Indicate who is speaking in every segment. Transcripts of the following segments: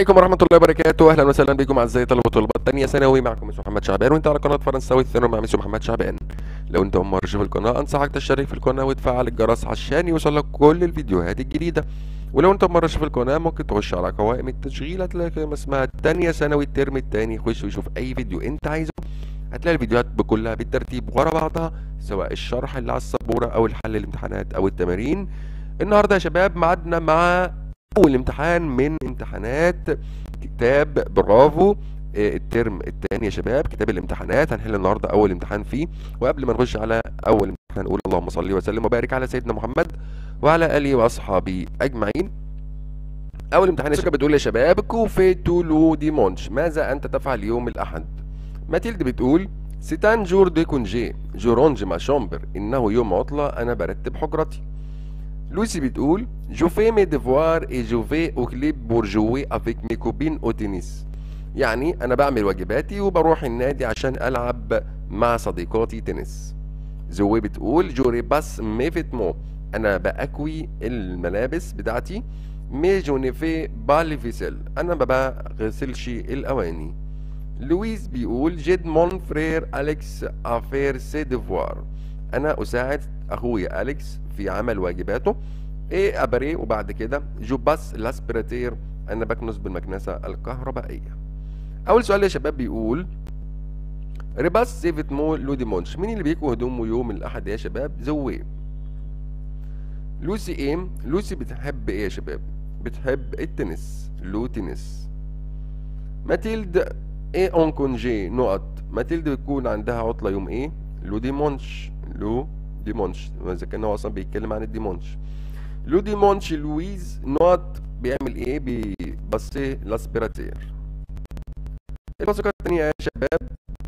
Speaker 1: عليكم ورحمة الله وبركاته، أهلا وسهلا بكم أعزائي طلبة وطلبات تانية ثانوي معكم مس محمد شعبان وأنت على قناة فرنساوي الثانوي مع مس محمد شعبان. لو أنت أول مرة تشوف القناة أنصحك تشترك في القناة وتفعل الجرس عشان يوصلك كل الفيديوهات الجديدة. ولو أنت أول مرة تشوف القناة ممكن تخش على قوائم التشغيل هتلاقي كلمة اسمها التانية ثانوي الترم التاني خش وشوف أي فيديو أنت عايزه. هتلاقي الفيديوهات كلها بالترتيب ورا بعضها سواء الشرح اللي على السبورة أو الحل الامتحانات أو التمارين. النهارده يا شباب ميعادنا مع أول امتحان من امتحانات كتاب برافو آه، الترم الثاني يا شباب كتاب الامتحانات هنحل النهارده اول امتحان فيه وقبل ما نخش على اول امتحان نقول اللهم صل وسلم وبارك على سيدنا محمد وعلى اله واصحابه اجمعين اول امتحان يا شباب بتقول يا شباب كوفي تولو ديمونش ماذا انت تفعل يوم الاحد ماتيلد بتقول سيتان جور دي كونجي جورونج ما شومبر انه يوم عطله انا برتب حجرتي لوسي بتقول جو في مي ديفوار اي جو في او كليب بور جوي افيك مي كوبين او تنس يعني انا بعمل واجباتي وبروح النادي عشان العب مع صديقاتي تنس زوي بتقول جو ريباس مي فيتمون انا باكوي الملابس بتاعتي مي جو ني في بالي فيسل انا ما بغسلش الاواني لويس بيقول جيد مون فرير اليكس افير سي ديفوار انا اساعد اخويا اليكس في عمل واجباته ايه ابري وبعد كده جو باس لاسبراتير انا بكنس بالمكنسه الكهربائيه اول سؤال يا شباب بيقول ريباس سيفت مو لو ديمونش مين اللي بيكوي هدومه يوم الاحد يا شباب زوي لوسي ايه لوسي بتحب ايه يا شباب بتحب التنس لو تنس ماتيلد ايه اون كونجي نقط ماتيلد بتكون عندها عطله يوم ايه لو ديمونش لو ديمونش اذا كان هو اصلا بيتكلم عن الديمونش لو ديمونش لويز نقط بيعمل ايه بيبصي لاسبيراتير البصقة التانية يا شباب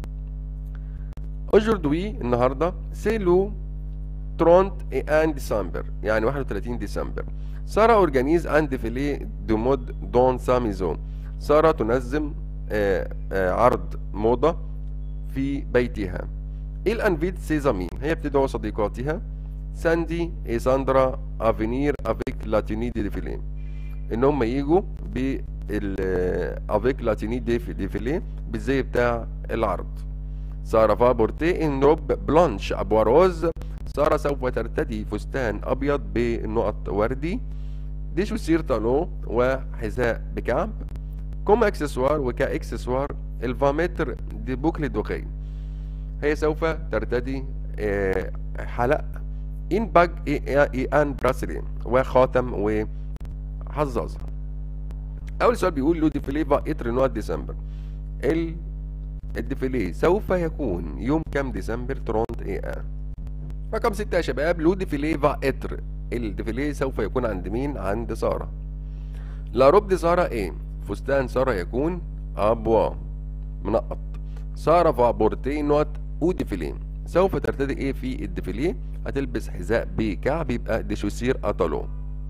Speaker 1: اجوردوي النهاردة سي لو 30 اي ان ديسمبر يعني 31 ديسمبر سارة اورجانيز ان ديفيلي دو مود دون سا ميزون سارة تنظم آه، آه، عرض موضة في بيتها il invite ses amis هي بتدعو صديقاتها ساندي et ساندرا à venir avec la tenue de défilé ان هم يجوا بال avec la tenue de défilé بالزي بتاع العرض سارة فا بورتي ان روب بلانش ابوا روز سارة سوف ترتدي فستان ابيض بنقط وردي دي شوسير تالون وحذاء بكعب كوم اكسسوار وكاكسسوار الفامتر دي بوكلي دوغي هي سوف ترتدي آه، حلق ان باج اي ان براسلي وخاتم وحظاظه اول سؤال بيقول لو ديفيلي فا اتر نوع ديسمبر ال الديفيلي سوف يكون يوم كام ديسمبر 30 اي ان رقم ستة يا شباب لو ديفيلي فا اتر الديفيلي سوف يكون عند مين عند سارة لا روب دي سارة ايه فستان سارة يكون ابوا منقط سارة فا بورتي نوت او ديفيلي سوف ترتدي ايه في الديفيلي هتلبس حذاء بكعب يبقى دي شوسير اتالون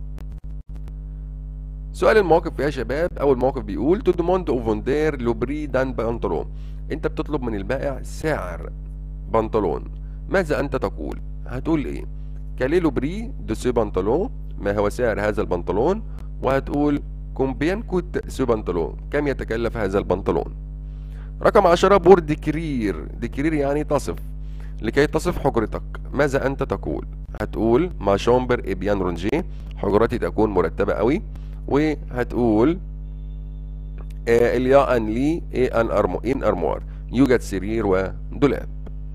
Speaker 1: سؤال الموقف يا شباب اول موقف بيقول تو دوموند او فوندير لو بري دان بنطلون انت بتطلب من البائع سعر بنطلون ماذا انت تقول هتقول ايه كاليلو بري دو سو بنطلون ما هو سعر هذا البنطلون وهتقول كومبيان كوت سو بنطلون كم يتكلف هذا البنطلون رقم عشرة بور ديكرير ديكرير يعني تصف لكي تصف حجرتك ماذا أنت تقول هتقول ما شومبر إبيان رونجي حجرتي تكون مرتبة قوي وهتقول آه، اليا أن لي إيه أن أرمو إن أرموار يوجد سرير ودولاب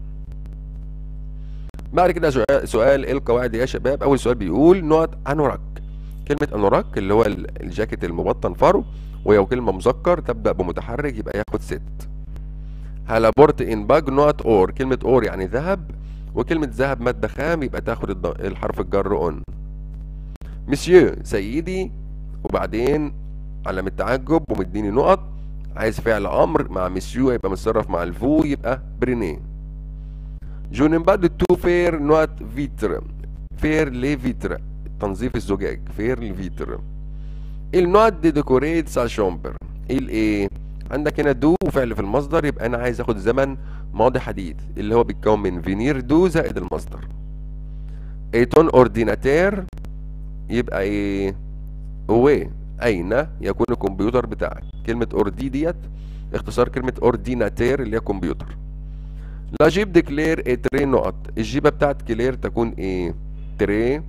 Speaker 1: بعد كده سؤال, سؤال القواعد يا شباب أول سؤال بيقول نوت أنوراك كلمة أنوراك اللي هو ال- الجاكيت المبطن فرو ولو كلمة مذكر تبدأ بمتحرك يبقى ياخد ست هالابورت ان باج نوت اور كلمة اور يعني ذهب وكلمة ذهب مادة خام يبقى تاخد الض- الحرف الجر اون مسيو سيدي وبعدين علامة تعجب ومديني نقط عايز فعل امر مع مسيو يبقى متصرف مع الفو يبقى برينيه جون بعد تو فير نوت فيتر فير لي فيتر تنظيف الزجاج فير لفيتر النوت دي ديكوريت سا شومبر الايه عندك هنا دو وفعل في المصدر يبقى انا عايز اخد زمن ماضي حديث اللي هو بيتكون من فينير دو زائد المصدر ايتون اورديناتير يبقى ايه هو اين يكون الكمبيوتر بتاعك كلمه اوردي ديت اختصار كلمه اورديناتير اللي هي كمبيوتر لا جيب دي كلير اي تري نقط الجيبه بتاعت كلير تكون ايه تري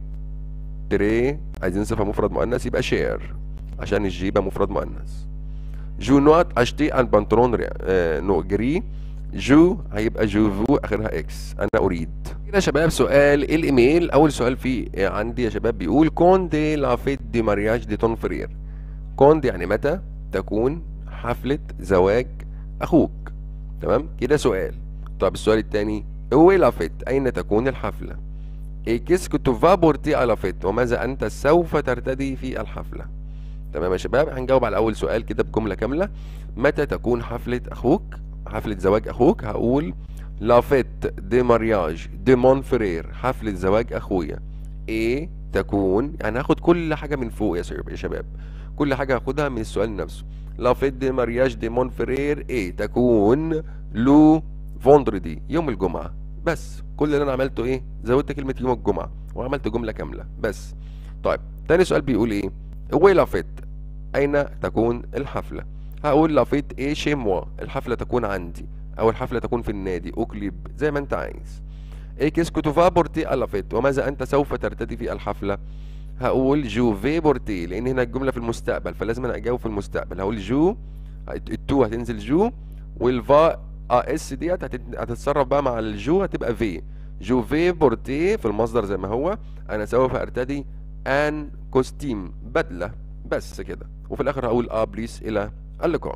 Speaker 1: تري عايزين صفه مفرد مؤنث يبقى شير عشان الجيبه مفرد مؤنث جو نقط اشتي ان بنطلون آه نو جري جو هيبقى جوفو اخرها اكس انا اريد كده يا شباب سؤال الايميل اول سؤال فيه عندي يا شباب بيقول كون دي لا فيت دي مارياج دي تون فرير كون دي يعني متى تكون حفلة زواج اخوك تمام كده سؤال طب السؤال الثاني هو لا فيت اين تكون الحفلة ايه كيسكو تو فا بورتي على فيت وماذا انت سوف ترتدي في الحفلة تمام يا شباب هنجاوب على اول سؤال كده بجملة كاملة متى تكون حفلة اخوك حفلة زواج أخوك هقول لا فيت دي مارياج دي مون فرير حفلة زواج أخويا إيه تكون يعني هاخد كل حاجة من فوق يا شباب يا شباب كل حاجة هاخدها من السؤال نفسه لا فيت دي مارياج دي مون فرير إيه تكون لو فوندردي يوم الجمعة بس كل اللي أنا عملته إيه زودت كلمة يوم الجمعة وعملت جملة كاملة بس طيب تاني سؤال بيقول إيه هو لا فيت أين تكون الحفلة هقول لافيت ايه شي موا الحفله تكون عندي او الحفله تكون في النادي اوكليب زي ما انت عايز ايه كيسكو توفا بورتي الافيت وماذا انت سوف ترتدي في الحفله هقول جو في بورتي لان هنا الجمله في المستقبل فلازم انا اجاوب في المستقبل هقول جو التو هتنزل جو والفا اس ديت هتتصرف بقى مع الجو هتبقى في جو في بورتي في المصدر زي ما هو انا سوف ارتدي ان كوستيم بدله بس كده وفي الاخر هقول اه بليس الى اللقاء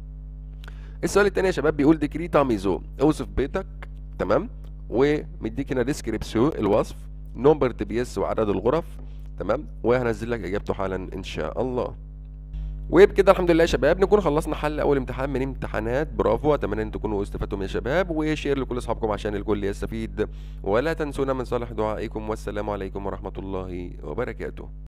Speaker 1: السؤال التاني يا شباب بيقول ديكريتا ميزو اوصف بيتك تمام ومديك هنا ديسكريبسيو الوصف نمبر تي بي اس وعدد الغرف تمام وهنزل لك اجابته حالا ان شاء الله وبكده الحمد لله يا شباب نكون خلصنا حل اول امتحان من امتحانات برافو اتمنى ان تكونوا استفدتم يا شباب وشير لكل اصحابكم عشان الكل يستفيد ولا تنسونا من صالح دعائكم والسلام عليكم ورحمه الله وبركاته